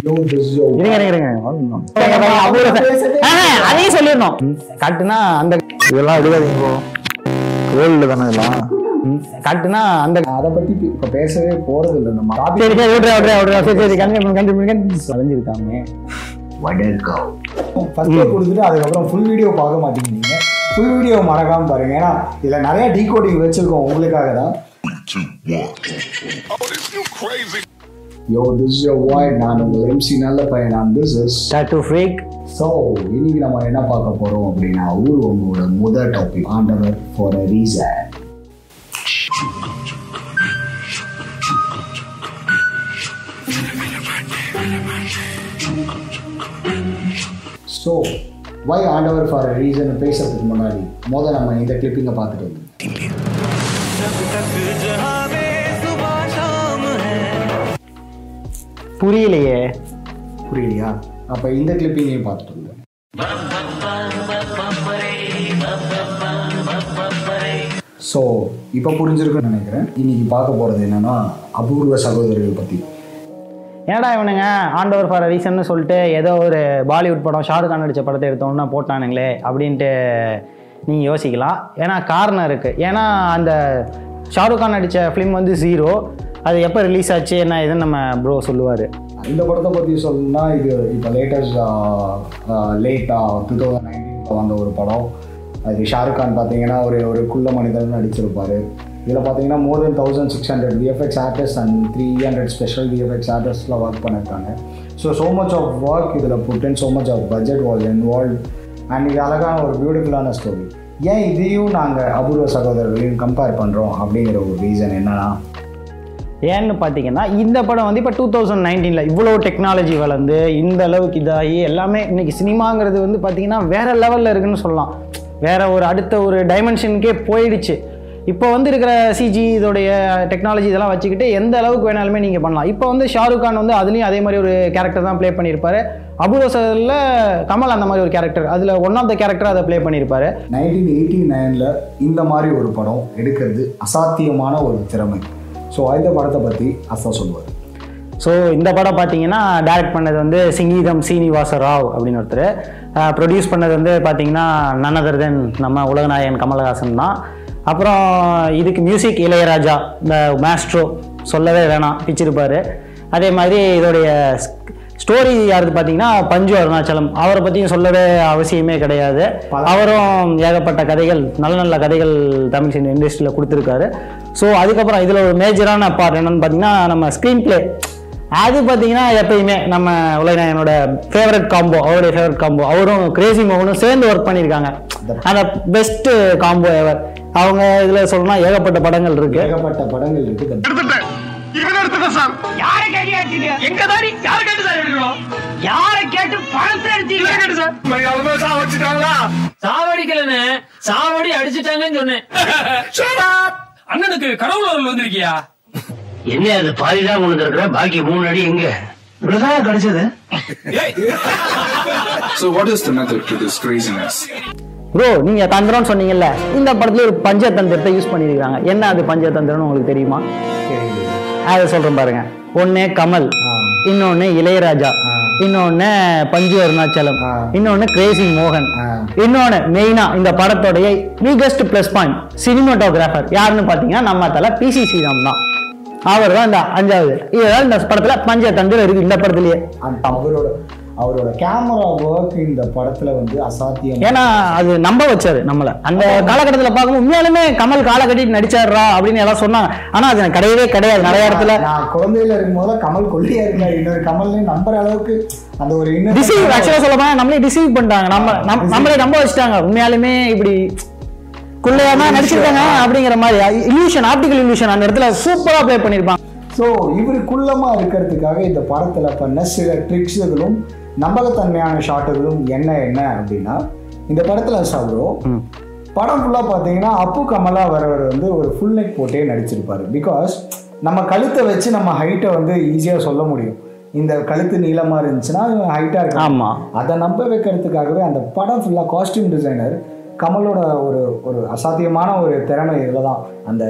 Yo, this is your இருங்க இருங்க இருங்க அவ்வளவு ஆ, அதையும் சொல்லிடணும் காட்டுனா அந்த இதெல்லாம் எடுக்காதீங்க bro. கோல்டு தானே இதெல்லாம் ம், காட்டுனா அந்த அதை பத்தி இப்ப- இப்ப பேசவே போறது இல்லை நம்ம topic சரி சரி விட்றா விட்றா விட்றா சரி சரி கண்டிப்பா கண்டிப்பா வளைஞ்சிருக்காங்க ஃபர்ஸ்ட் கொடுத்துட்டு அதுக்கப்புறம் ஃபுல் வீடியோ பார்க்க மாட்டேங்கிறீங்க ஃபுல் வீடியோ மறக்காம பாருங்க ஏன்னா இதுல நிறைய டீகோடிங் வச்சிருக்கோம் உங்களுக்காக தான் yo this is your void நான் உங்கள் எம்சி நல்ல பையன் நான் this is tattoo freak so இன்னைக்கு நம்ம என்ன பார்க்க போறோம் அப்படின்னா ஊர் உங்களோட முதல் topic Aandavar for a reason so why Aandavar for a reason பேசுறதுக்கு முன்னாடி முதல்ல நம்ம இந்த கிளிப்பிங்கை பார்த்துட்டு வந்து புரியலையே புரியலையா அப்போ இந்த கிளிப்பிங்கையும் பார்த்துட்டு வந்து ஸோ இப்போ புரிஞ்சிருக்குன்னு நினைக்கிறேன் இன்னைக்கு பார்க்க போகிறது என்னன்னா அபூர்வ சகோதரர்கள் பற்றி என்னடா இவனுங்க ஆண்டவர் ஃபார் ரீசன்னு சொல்லிட்டு ஏதோ ஒரு பாலிவுட் படம் ஷாருக் கான் நடித்த படத்தை எடுத்தோம்னா போட்டானுங்களே அப்படின்ட்டு நீங்கள் யோசிக்கலாம் ஏன்னா காரணம் இருக்குது ஏன்னா அந்த ஷாருக் கான் நடித்த ஃபிலிம் வந்து ஜீரோ அது எப்போ ரிலீஸ் ஆச்சு என்ன இதுன்னு நம்ம ப்ரோ சொல்லுவார் இந்த படத்தை பற்றி சொல்லணும்னா இது இப்போ லேட்டஸ்ட் லேட்டாக டூ தௌசண்ட் நைன்டீனில் வந்த ஒரு படம் அது ஷாருக் கான் பார்த்தீங்கன்னா ஒரு ஒரு குள்ள மனிதன் நடிச்சிருப்பாரு இதில் பார்த்தீங்கன்னா more than thousand six hundred VFX artist and three hundred special VFX ஆர்டிஸ்ட்லாம் ஒர்க் பண்ணியிருக்காங்க so so much of work இதில் put and so much of budget was involve and இது அழகான ஒரு பியூட்டிஃபுல்லான ஸ்டோரி ஏன் இதையும் நாங்கள் அபூர்வ சகோதரர்களையும் கம்பேர் பண்ணுறோம் அப்படிங்கிற ஒரு ரீசன் என்னன்னா ஏன்னு பார்த்தீங்கன்னா இந்த படம் வந்து இப்போ டூ தௌசண்ட் நைன்டீனில் இவ்வளோ டெக்னாலஜி வளர்ந்து இந்த அளவுக்கு இதாகி எல்லாமே இன்னைக்கு சினிமாங்கிறது வந்து பார்த்தீங்கன்னா வேற லெவலில் இருக்குன்னு சொல்லலாம் வேற ஒரு அடுத்த ஒரு டைமென்ஷனுக்கே போயிடுச்சு இப்போ வந்து இருக்கிற சிஜி இதோடைய டெக்னாலஜி இதெல்லாம் வச்சுக்கிட்டு எந்த அளவுக்கு வேணாலுமே நீங்கள் பண்ணலாம் இப்போ வந்து ஷாருக் கான் வந்து அதுலேயும் அதே மாதிரி ஒரு கேரக்டர் தான் ப்ளே பண்ணியிருப்பாரு அபூர்வசரில் கமல் அந்த மாதிரி ஒரு கேரக்டர் அதில் ஒன் ஆஃப் த கேரக்டர் அதை ப்ளே பண்ணியிருப்பாரு நைன்டீன் எயிட்டி நைனில் இந்த மாதிரி ஒரு படம் எடுக்கிறது அசாத்தியமான ஒரு திறமை ஸோ இந்த படத்தை பற்றி அசா சொல்லுவார் ஸோ இந்த படம் பார்த்தீங்கன்னா டைரக்ட் பண்ணது வந்து சிங்கீதம் சீனிவாச ராவ் அப்படின்னு ஒருத்தர் ப்ரொடியூஸ் பண்ணது வந்து பார்த்தீங்கன்னா நன்னதர் தென் நம்ம உலகநாயகன் கமலஹாசன் தான் அப்புறம் இதுக்கு மியூசிக் இளையராஜா இந்த மேஸ்ட்ரோ சொல்லவே வேணாம் பிச்சிருப்பாரு அதே மாதிரி இதோடைய ஸ்டோரி யாருக்கு பார்த்தீங்கன்னா பஞ்சு அருணாச்சலம் அவரை பற்றியும் சொல்லவே அவசியமே கிடையாது அவரும் ஏகப்பட்ட கதைகள் நல்ல நல்ல கதைகள் தமிழ் சினிமா இண்டஸ்ட்ரியில் கொடுத்துருக்காரு ஸோ அதுக்கப்புறம் இதில் ஒரு மேஜரான பார்ட் என்னன்னு பார்த்தீங்கன்னா நம்ம ஸ்க்ரீன் ப்ளே அது பார்த்தீங்கன்னா எப்பயுமே நம்ம உலகநாயகனோட ஃபேவரட் காம்போ அவருடைய ஃபேவரட் காம்போ அவரும் கிரேசி மோகனும் சேர்ந்து ஒர்க் பண்ணியிருக்காங்க அந்த பெஸ்ட் காம்போ எவர் அவங்க இதில் சொல்லணும்னா ஏகப்பட்ட படங்கள் இருக்கு ஏகப்பட்ட படங்கள் இருக்குது யாரை கேட்டியாச்சுங்க எங்க தாடி யாரை கேட்டு சார் எடுக்கணும் யாரை கேட்டு பணத்தை எடுத்தீங்க கேட்டு சார் சாவடிச்சிட்டாங்களா சாவடிக்கலன்னு சாவடி அடிச்சிட்டாங்கன்னு சொன்னேன் அண்ணனுக்கு கடவுள் அருள் வந்திருக்கியா என்ன அது பாதிதான் கொண்டு இருக்கிற பாக்கி மூணு அடி எங்க இவ்வளவுதான் கிடைச்சது So, what is the method to this craziness? Bro நீங்க தந்திரம்னு சொன்னீங்கல்ல இந்த படத்துல ஒரு பஞ்சதந்திரத்தை யூஸ் பண்ணியிருக்காங்க என்ன அது பஞ்சதந்திரம்னு உங்களுக்கு தெரியுமா அதை சொல்றேன் பாருங்க ஒண்ணு கமல் இன்னொன்னு இளையராஜா இன்னொன்னு பஞ்சு அருணாச்சலம் ஆ. இன்னொன்னு கிரேசி மோகன் ஆ. இன்னொன்னு மெயினா இந்த படத்தோடைய பிகஸ்ட் பிளஸ் பாயிண்ட் சினிமாட்டோகிராஃபர் யாருன்னு பாத்தீங்கன்னா நம்ம தலை பிசி ஸ்ரீராம் தான் அவர் தான் இந்த அஞ்சாவது இதுதான் இந்த படத்துல பஞ்சதந்திரம் இருக்கு இந்த படத்துலயே அந்த அவரோட அவரோட கேமரா ஒர்க் இந்த படத்துல வந்து அசாத்தியம் ஏன்னா அது நம்ப வச்சாரு நம்மள அந்த காலகட்டத்தில் பார்க்கும்போது உண்மையாலுமே கமல் காலை கட்டிட்டு நடிச்சாருடா அப்படின்னு எல்லாம் சொன்னாங்க ஆனா அது எனக்கு கிடையவே கிடையாது நிறைய இடத்துல நான் குழந்தையில இருக்கும்போது கமல் கொல்லியா இருக்காரு இன்னொரு கமல்னு நம்புற அளவுக்கு அந்த ஒரு டிசீவ் இன்னும் ஆக்சுவலா சொல்ல போனா நம்மளே டிசீவ் பண்ணிட்டாங்க நம்ம நம்- நம்மளே நம்ப வச்சுட்டாங்க உண்மையாலுமே இப்படி குள்ளையாம நடிச்சிருக்காங்க அப்படிங்கிற மாதிரி இல்யூஷன் ஆப்டிகல் இல்யூஷன் அந்த இடத்துல சூப்பரா ப்ளே பண்ணிருப்பாங்க ஸோ இவர் குள்ளமா இருக்கிறதுக்காக இந்த படத்துல பண்ண சில ட்ரிக்ஸுகளும் நம்பகத்தன்மையான ஷாட்டுகளும் என்ன என்ன அப்படின்னா இந்த படத்துல சாப்பிடும் படம் ஃபுல்லாக பார்த்தீங்கன்னா அப்பு கமலா வரவர் வந்து ஒரு ஃபுல் நெக் போட்டே நடிச்சிருப்பாரு பிகாஸ் நம்ம கழுத்தை வச்சு நம்ம ஹைட்டை வந்து ஈஸியாக சொல்ல முடியும் இந்த கழுத்து நீளமாக இருந்துச்சுன்னா ஹைட்டாக இருக்கு ஆமா. அதை நம்ப வைக்கிறதுக்காகவே அந்த படம் ஃபுல்லாக காஸ்டியூம் டிசைனர் கமலோட ஒரு ஒரு அசாத்தியமான ஒரு திறமை இதில் தான் அந்த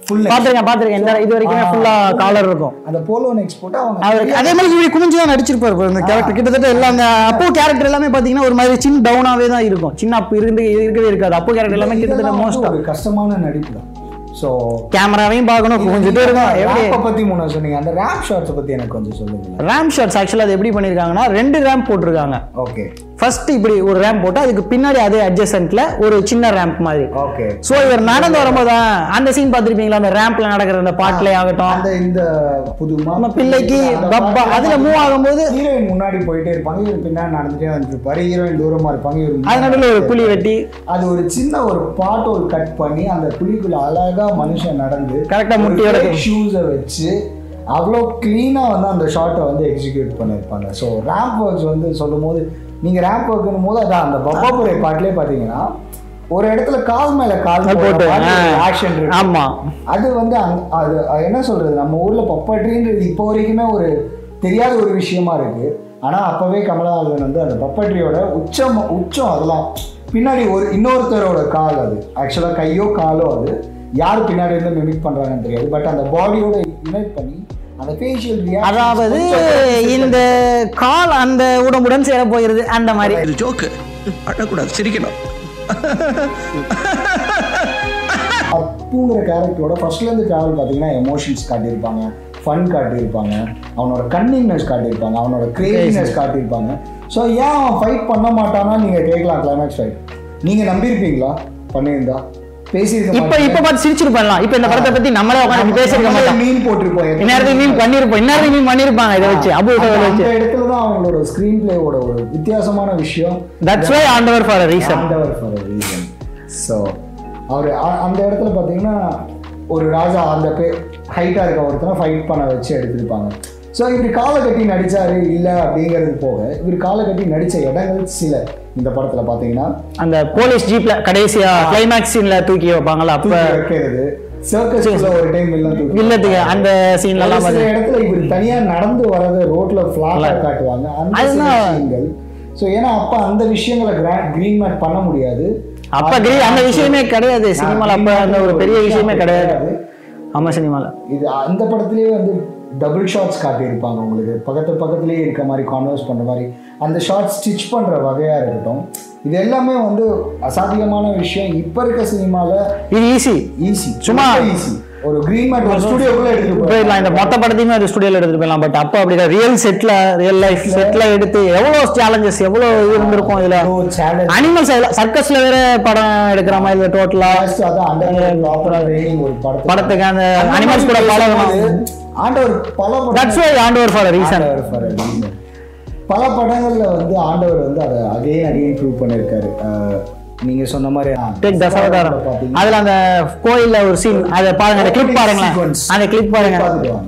Full neck. பாத்திருக்கேன் பாத்திருக்கேன் இந்த இது வரைக்குமே ஆ, ஃபுல்லா full காலர் இருக்கும் அந்த போலோ நெக்ஸ் போட்டு அவங்க அவருக்கு அதே மாதிரி இப்படி குனிஞ்சு தான் நடிச்சிருப்பாரு பாரு இந்த கேரக்டர் கிட்டத்தட்ட எல்லாம் அந்த அப்போ கேரக்டர் எல்லாமே பாத்தீங்கன்னா ஒரு மாதிரி சின்ன டவுனாவே தான் இருக்கும் சின்ன அப்பு இருந்து இருக்கவே இருக்காது அப்போ கேரக்டர் எல்லாமே கிட்டத்தட்ட இதெல்லாம் வந்து மோஸ்ட் ஒரு கஷ்டமான நடிப்பு தான் ஸோ கேமராவையும் பார்க்கணும் குனிஞ்சிட்டே இருக்கும் எப்படி ரேப்பை பத்தி முன்ன சொன்னீங்க அந்த ரேப் ஷாட்ஸை பத்தி எனக்கு கொஞ்சம் சொல்லுங்க ரேம் ஷாட்ஸ் ஆக்சுவலாக அது எப்படி பண்ணியிருக்காங்கன்னா ரெண்டு ரேம்ப் போட்டிருக்காங்க ஓகே ஃபர்ஸ்ட் இப்படி ஒரு ரேம்ப் போட்டு அதுக்கு பின்னாடி அதே அட்ஜஸ்டன்ட்ல ஒரு சின்ன ரேம்ப் மாதிரி ஓகே ஸோ இவர் நடந்து வரும்போது ஆ, அந்த சீன் பார்த்திருப்பீங்களா அந்த ரேம்ப்ல நடக்கிற அந்த பாட்டிலே ஆகட்டும் அந்த இந்த புது நம்ம பிள்ளைக்கு பப்பா அதுல மூவ் ஆகும்போது ஹீரோயின் முன்னாடி போயிட்டே இருப்பாங்க இவர் பின்னாடி நடந்துட்டே வந்துருப்பாரு ஹீரோயின் தூரமா இருப்பாங்க இவர் அது முன்னாடி நடுவில் ஒரு புலி வெட்டி அது ஒரு சின்ன ஒரு பாட் ஒரு கட் பண்ணி அந்த புலிக்குள்ள அழகா மனுஷன் நடந்து Correct ஆ முட்டியோட ஷூஸை வச்சு அவ்வளோ க்ளீனாக வந்து அந்த ஷாட்டை வந்து எக்ஸிக்யூட் பண்ணியிருப்பாங்க ஸோ ரேம்ப் ஒர்க்ஸ் வந்து சொல்லும் போது நீங்கள் ரேம்ப் ஒர்க்குன்னு போது அதான் அந்த பப்பாபுரை பாட்டிலே பார்த்தீங்கன்னா ஒரு இடத்துல கால் மேல கால் போட்டு ஆக்ஷன் இருக்கு ஆமா அது வந்து அங்க- அது அது என்ன சொல்றது நம்ம ஊர்ல பப்பட்ரின்றது இப்போ வரைக்குமே ஒரு தெரியாத ஒரு விஷயமா இருக்கு ஆனா அப்பவே கமலஹாசன் வந்து அந்த பப்பட்ரியோட உச்சம் உச்சம் அதெல்லாம் பின்னாடி ஒரு இன்னொருத்தரோட கால் அது ஆக்சுவலா கையோ காலோ அது யார் பின்னாடி இருந்து மிமிக் பண்றாங்கன்னு தெரியாது பட் அந்த பாடியோட யுனைட் பண்ணி அந்த ஃபேஷியல் அதாவது இந்த கால் அந்த உடம்புடன் சேர போயிருது அந்த மாதிரி இது ஜோக்கு அழக்கூடாது சிரிக்கணும் அப்புங்கிற கேரக்டரோட ஃபர்ஸ்ட்லேருந்து ட்ராவல் பார்த்தீங்கன்னா எமோஷன்ஸ் காட்டியிருப்பாங்க ஃபன் காட்டியிருப்பாங்க அவனோட கன்னிங்னஸ் காட்டியிருப்பாங்க அவனோட கிரேசினஸ் காட்டியிருப்பாங்க ஸோ ஏன் அவன் ஃபைட் பண்ண மாட்டானா நீங்கள் கேட்கலாம் கிளைமேக்ஸ் ஃபைட் நீங்கள் நம்பியிருப்பீங்களா பண்ணியிருந்தா பேசியிருக்க இப்ப இப்ப பார்த்து சிரிச்சிருப்பலாம் இப்ப இந்த படத்தை பத்தி நம்மளே உட்காந்து பேசிருக்க மாட்டோம் மீன் போட்டிருப்போம் இந்நேரத்துக்கு மீன் பண்ணிருப்போம் இந்நேரத்துக்கு மீன் பண்ணிருப்பாங்க இதை வச்சு அபு அந்த- இதை அந்த வச்சு இடத்துல தான் அவங்களோட ஸ்க்ரீன் பிளேவோட ஒரு வித்தியாசமான விஷயம் that's why Aandavar for reason Aandavar for reason so அவர் அந்த இடத்துல பார்த்தீங்கன்னா ஒரு ராஜா அந்த பே ஹைட்டாக இருக்க ஒருத்தனை ஃபைட் பண்ண வச்சு எடுத்திருப்பாங்க ஸோ இவர் காலை கட்டி நடிச்சாரு இல்லை அப்படிங்கிறது போக இவர் காலை கட்டி நடித்த இடங்கள் சில இந்த படத்தில் பார்த்தீங்கன்னா அந்த போலீஸ் ஜீப்ல கடைசியா கிளைமேக்ஸ் சீன்ல தூக்கி வைப்பாங்கல்ல அப்ப தூக்கி வைக்கிறது சர்க்கஸ்ல ஒரு டைம் எல்லாம் தூக்கி வில்லத்துக்கு அந்த சீன்ல ஒரு எல்லாம் சில பாத்து- இடத்துல இவர் தனியா நடந்து வரத ரோட்ல ஃபிளாட்டா காட்டுவாங்க அந்த சில அதுதான். விஷயங்கள் ஸோ ஏன்னா அப்ப அந்த விஷயங்களை கிரீன் மேட் பண்ண முடியாது அப்ப கிரி- அந்த விஷயமே கிடையாது சினிமால அப்ப அந்த ஒரு பெரிய விஷயமே கிடையாது ஆமா சினிமால இது அந்த படத்துலயே வந்து டபுள் ஷாட்ஸ் காட்டியிருப்பாங்க உங்களுக்கு பக்கத்து பக்கத்துலேயே இருக்க மாதிரி கான்வர்ஸ் பண்ணுற மாதிரி அந்த ஷார்ட் ஸ்டிச் பண்ணுற வகையாக இருக்கட்டும் இது எல்லாமே வந்து அசாத்தியமான விஷயம் இப்போ இருக்க சினிமாவில் இது ஈஸி ஈஸி சும்மா- ஈஸி ஒரு கிரீன் மேட் ஒரு ஸ்டுடியோக்குள்ளே எடுத்துகிட்டு போயிடலாம் இந்த மொத்த படத்தையுமே ஒரு ஸ்டுடியோல எடுத்துட்டு போயிடலாம் பட் அப்போ அப்படி ரியல் செட்ல ரியல் லைஃப் செட்ல எடுத்து எவ்வளவு சேலஞ்சஸ் எவ்வளவு இது இருந்திருக்கும் இதுல சேலஞ்ச் அனிமல்ஸ் சர்க்கஸ்ல வேற படம் எடுக்கிற மாதிரி டோட்டலா First அதான் அண்டர் ப்ராப்பரா ட்ரைனிங் ஒரு படத்துக்கு படத்துக்கு அந்த அந்த அனிமல்ஸ் கூட மாதிரி பழகணும் பேசும்போது ஆண்டவர் பல படம் that's why Aandavar for reason Aandavar for a reason. பல படங்கள்ல வந்து ஆண்டவர் வந்து அதை அகைன் அகைன் ப்ரூவ் பண்ணிருக்காரு அஹ், நீங்க சொன்ன மாதிரி டேக் தசாவதாரம் பாத்தீங்கன்னா அதுல அந்த கோயில்ல ஒரு சீன் அதை பாருங்க அந்த கிளிப் Opening பாருங்களேன் sequence. அந்த கிளிப் பாருங்க பார்த்துட்டு வாங்க.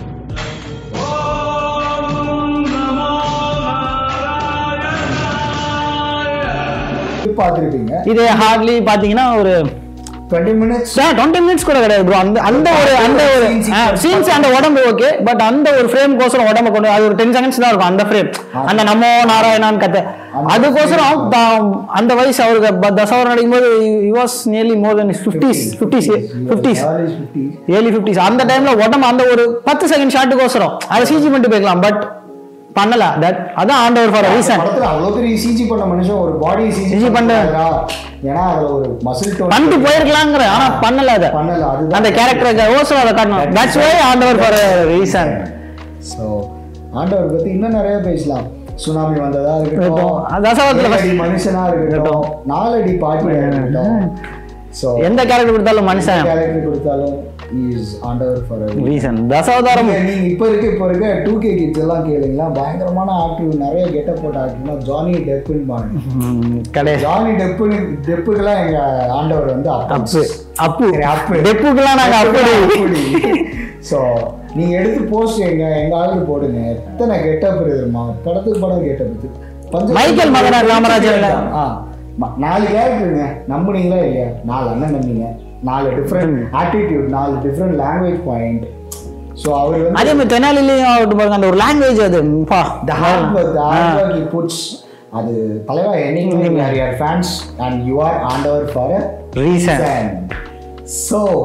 பார்த்துருப்பீங்க இது ஹார்ட்லி பாத்தீங்கன்னா ஒரு டுவெண்ட்டி மினிட்ஸ் டுவெண்ட்டி மினிட்ஸ் கூட கிடையாது ப்ரோ அந்த அந்த ஒரு அந்த ஒரு Scene sequence. சீன்ஸ் அந்த உடம்பு ஓகே பட் அந்த ஒரு ஃப்ரேம் கோசரம் உடம்ப கொண்டு அது ஒரு டென் செகண்ட்ஸ் தான் இருக்கும் அந்த ஃப்ரேம் அந்த நமோ நாராயணான்னு கத்த அதுக்கோசரம் தான் அந்த வயசு அவருக்கு ப- தசவரம் நடிக்கும்போது was nearly more than fifties fifties fifties early fifties அந்த டைம்ல உடம்பு அந்த ஒரு பத்து செகண்ட் ஷாட்டுக்கோசரம் அதை சிஜி பண்ணிட்டு போய்க்கலாம் பட் பண்ணல தட் அதான் ஆண்டவர் ஃபார் ரீசன் படத்துல அவ்வளவு பெரிய சிஜி பண்ண மனுஷன் ஒரு பாடி CG சிஜி பண்ண- ஏன்னா அதுல ஒரு மசில் டோன் பண்ணிட்டு போயிருக்கலாங்கிற ஆனா பண்ணல அதை பண்ணல அதுதான் அந்த கேரக்டருக்கு ஓசரம் அதை காட்டணும் that's why Aandavar for reason so ஆண்டவர் பத்தி இன்னும் நிறைய பேசலாம் சுனாமி வந்ததா இருக்கட்டும் இருக்கட்டும். தசாவதாரத்துல first- ஏழடி மனுஷனா இருக்கட்டும் நாலடி பாட்டியா இருக்கட்டும் ஸோ எந்த கேரக்டர் கொடுத்தாலும் மனுஷன் கேரக்டர் கொடுத்தாலும் இஸ் ஆண்டவர் ஃபார் ரீசன் தசாவதாரம் நீங்க இப்ப இருக்க இப்ப இருக்க டூ கே கிட்ஸ் எல்லாம் கேளுங்களா பயங்கரமான ஆக்டிவ் நிறைய கெட்ட போட்ட ஆக்டிவ்னா ஜானி டெப்புன்னு பாருங்க ம், கிடையாது ஜானி டெப்புன்னு டெப்புக்கெல்லாம் எங்க ஆண்டவர் வந்து அப்பு அப்பு அப்பு சரி, அப்பு. டெப்புக்கெல்லாம் நாங்க அப்படி ஸோ நீங்க எடுத்து போஸ்ட் எங்க எங்க ஆளுக்கு போடுங்க எத்தனை கெட்டப் இருக்குமா படத்துக்கு படம் கெட்டப் மைக்கேல் மகனார் ராமராஜன்ல. ஆ ம- நாலு கேரக்டருங்க நம்புனீங்களா இல்லையா நாலு அண்ணன் நம்பிங்க நாலு டிஃப்ரெண்ட் ஆட்டிடியூட் நாலு டிஃப்ரெண்ட் லாங்குவேஜ் பாயிண்ட் ஸோ அவர் வந்து அதே மாதிரி தெனாலிலையும் ஆகட்டும் பாருங்க அந்த ஒரு லாங்குவேஜ் அது பா the hard work, the hard work he puts அது தலைவா என்னைக்குமே we are your fans and you are ஆண்டவர் for a Reason. ஸோ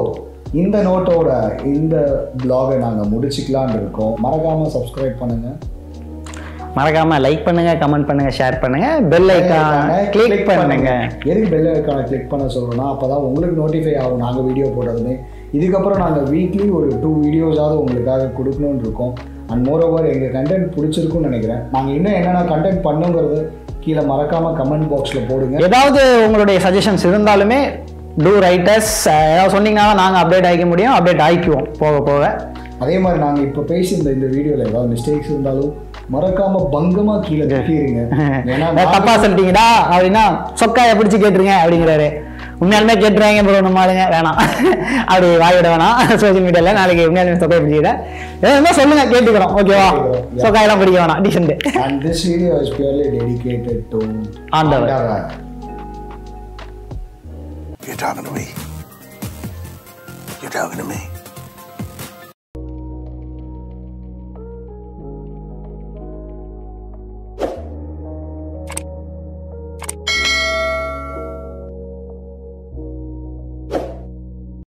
இந்த நோட்டோட இந்த பிளாகை நாங்கள் முடிச்சுக்கலான்னு இருக்கோம் மறக்காமல் சப்ஸ்கிரைப் பண்ணுங்கள் மறக்காம லைக் பண்ணுங்க கமெண்ட் பண்ணுங்க ஷேர் பண்ணுங்க பெல் ஐக்கான கிளிக் பண்ணுங்க எதுக்கு பெல் ஐக்கானை கிளிக் பண்ண சொல்கிறோன்னா அப்போ தான் உங்களுக்கு நோட்டிஃபை ஆகும் நாங்கள் வீடியோ போடுறதுமே இதுக்கப்புறம் நாங்கள் வீக்லி ஒரு டூ வீடியோஸாவது உங்களுக்காக கொடுக்கணும்னு இருக்கோம் அண்ட் மோரோவர் எங்கள் கண்டென்ட் பிடிச்சிருக்குன்னு நினைக்கிறேன் நாங்கள் இன்னும் என்னென்ன கண்டென்ட் பண்ணுங்கிறது கீழே மறக்காமல் கமெண்ட் பாக்ஸில் போடுங்க ஏதாவது உங்களுடைய சஜஷன்ஸ் இருந்தாலுமே டூ ரைட்டர்ஸ் ஏதாவது சொன்னீங்கன்னா நாங்கள் அப்டேட் ஆகிக்க முடியும் அப்டேட் ஆகிக்குவோம் போக போக அதே மாதிரி நாங்கள் இப்போ பேசியிருந்த இந்த வீடியோவில் ஏதாவது மிஸ்டேக்ஸ் இருந்தாலும் மறக்காம பங்கமா கீழே தட்டிடுங்க ஏன்னா ஏதாவது தப்பா சொல்லிட்டீங்கடா அப்படின்னா சொக்காயை பிடிச்சி கேட்டுருங்க அப்படிங்கிறாரு உண்மையாலுமே கேட்டுருவாங்க ப்ரோ நம்ம ஆளுங்க வேணாம் அப்படி வாய்விட வேணாம் சோஷியல் மீடியாவில் நாளைக்கு உண்மையாலுமே சொக்காயை பிடிச்சிக்கிட்டேன் எதுனா சொல்லுங்க கேட்டுக்கிறோம் ஓகேவா கேட்டுக்கிறோம். சொக்காயெல்லாம் பிடிக்க வேணாம் decent and this video is purely dedicated to ஆண்டவர். ஆண்டவர். You're talking to me. You're talking to me.